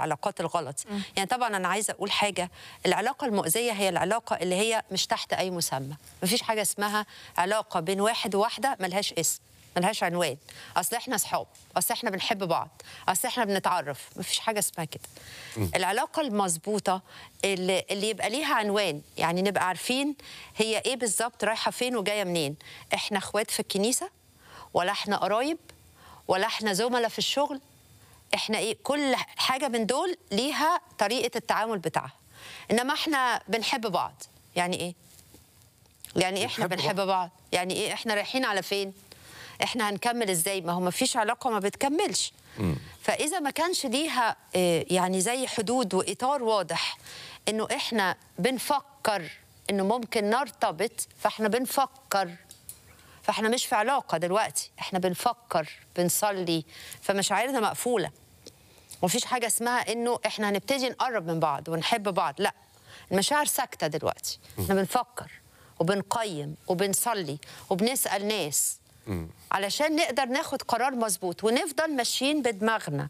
العلاقات الغلط يعني طبعا انا عايزه اقول حاجه العلاقه المؤذيه هي العلاقه اللي هي مش تحت اي مسمى مفيش حاجه اسمها علاقه بين واحد وواحده ملهاش اسم ملهاش عنوان اصل احنا اصحاب اصل احنا بنحب بعض اصل احنا بنتعرف مفيش حاجه اسمها كده العلاقه المظبوطه اللي, اللي يبقى ليها عنوان يعني نبقى عارفين هي ايه بالظبط رايحه فين وجايه منين احنا اخوات في الكنيسه ولا احنا قرايب ولا احنا زملاء في الشغل احنا ايه كل حاجه من دول ليها طريقه التعامل بتاعها انما احنا بنحب بعض يعني ايه يعني ايه احنا بنحب بنحب بعض يعني ايه احنا رايحين على فين احنا هنكمل ازاي ما هو ما فيش علاقه ما بتكملش فاذا ما كانش ليها آه، يعني زي حدود واطار واضح انه احنا بنفكر انه ممكن نرتبط فاحنا بنفكر فاحنا مش في علاقه دلوقتي احنا بنفكر بنصلي فمشاعرنا مقفوله مفيش حاجه اسمها انه احنا هنبتدي نقرب من بعض ونحب بعض لا المشاعر ساكته دلوقتي احنا بنفكر وبنقيم وبنصلي وبنسال ناس علشان نقدر ناخد قرار مظبوط ونفضل ماشيين بدماغنا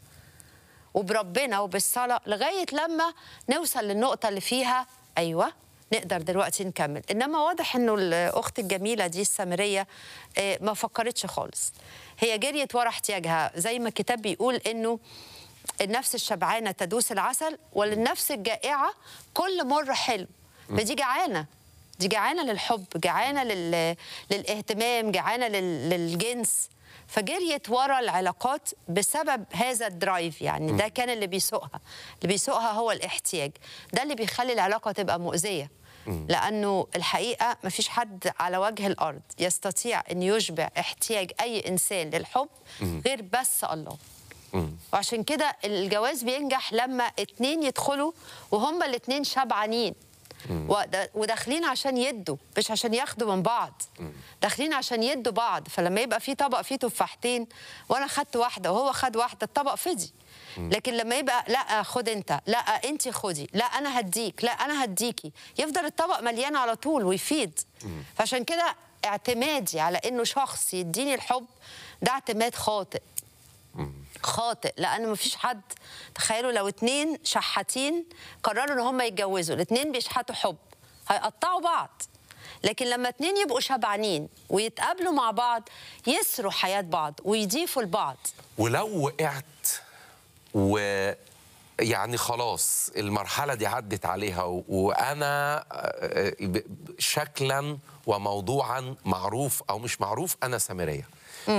وبربنا وبالصلاة لغاية لما نوصل للنقطة اللي فيها أيوة نقدر دلوقتي نكمل إنما واضح إنه الأخت الجميلة دي السامرية آه، ما فكرتش خالص هي جريت ورا احتياجها زي ما الكتاب بيقول إنه النفس الشبعانة تدوس العسل وللنفس الجائعة كل مر حلو فدي جعانة دي جعانة للحب جعانة لل... للاهتمام جعانة لل... للجنس فجريت ورا العلاقات بسبب هذا الدرايف يعني ده كان اللي بيسوقها اللي بيسوقها هو الاحتياج ده اللي بيخلي العلاقة تبقى مؤذية لأنه الحقيقة مفيش حد على وجه الأرض يستطيع أن يشبع احتياج أي إنسان للحب غير بس الله وعشان كده الجواز بينجح لما اتنين يدخلوا وهما الاتنين شبعانين ودا- وداخلين عشان يدوا مش عشان ياخدوا من بعض داخلين عشان يدوا بعض فلما يبقى في طبق فيه تفاحتين وانا خدت واحده وهو خد واحده الطبق فضي لكن لما يبقى لا خد انت لا انت خدي لا انا هديك لا انا هديكي يفضل الطبق مليان على طول ويفيد فعشان كده اعتمادي على انه شخص يديني الحب ده اعتماد خاطئ خاطئ لان مفيش حد تخيلوا لو اتنين شحاتين قرروا ان هم يتجوزوا الاتنين بيشحتوا حب هيقطعوا بعض لكن لما اتنين يبقوا شبعانين ويتقابلوا مع بعض يسروا حياة بعض ويضيفوا لبعض ولو وقعت و يعني خلاص المرحلة دي عدت عليها و- وأنا آه، ب- شكلا وموضوعا معروف أو مش معروف أنا سامرية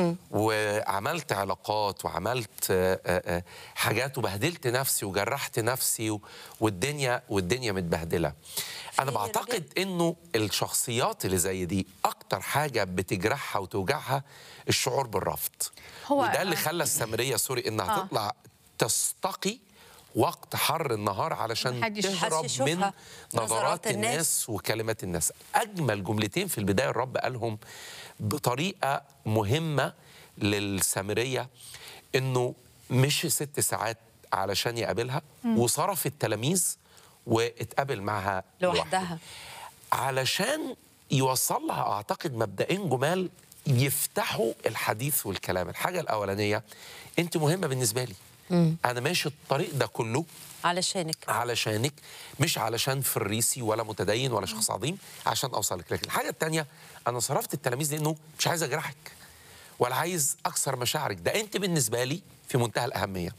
وعملت علاقات وعملت آه، آه، آه، حاجات وبهدلت نفسي وجرحت نفسي و- والدنيا والدنيا متبهدلة أنا في بعتقد إنه الشخصيات اللي زي دي أكتر حاجة بتجرحها وتوجعها الشعور بالرفض هو- وده اللي خلى السامريه سوري انها آه. تطلع تستقي وقت حر النهار علشان محدش تهرب يشوفها. من نظرات نظرات الناس. الناس وكلمات الناس اجمل جملتين في البدايه الرب قالهم بطريقه مهمه للسامريه انه مش ست ساعات علشان يقابلها وصرف التلاميذ واتقابل معها لوحدها علشان يوصل لها اعتقد مبدئين جمال يفتحوا الحديث والكلام الحاجه الاولانيه انت مهمه بالنسبه لي انا ماشي الطريق ده كله علشانك علشانك مش علشان فريسي ولا متدين ولا شخص عظيم عشان اوصل لك لكن الحاجه الثانيه انا صرفت التلاميذ لانه مش عايز اجرحك ولا عايز اكسر مشاعرك ده انت بالنسبه لي في منتهى الاهميه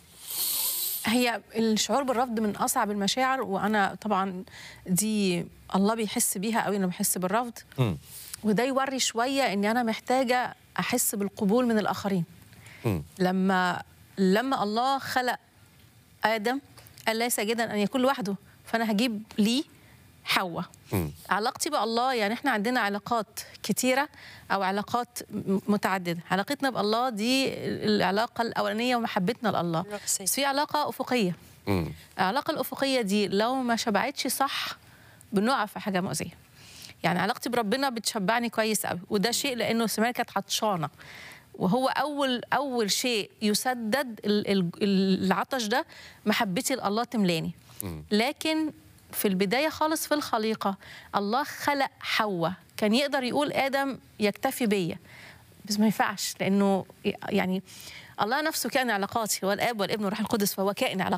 هي الشعور بالرفض من اصعب المشاعر وانا طبعا دي الله بيحس بيها قوي انا بحس بالرفض مم. وده يوري شويه اني انا محتاجه احس بالقبول من الاخرين مم. لما لما الله خلق ادم قال ليس جدا ان يكون لوحده فانا هجيب ليه حواء مم. علاقتي بالله يعني احنا عندنا علاقات كتيره او علاقات م- متعدده علاقتنا بالله دي العلاقه الاولانيه ومحبتنا لله الرئيسية. بس في علاقه افقيه مم. العلاقه الافقيه دي لو ما شبعتش صح بنقع في حاجه مؤذيه يعني علاقتي بربنا بتشبعني كويس قوي وده شيء لانه سمير كانت عطشانه وهو اول اول شيء يسدد ال- ال- العطش ده محبتي لله تملاني لكن في البدايه خالص في الخليقه الله خلق حواء كان يقدر يقول ادم يكتفي بيا بس ما ينفعش لانه يعني الله نفسه كائن علاقاتي هو الاب والابن والروح القدس فهو كائن علاقاتي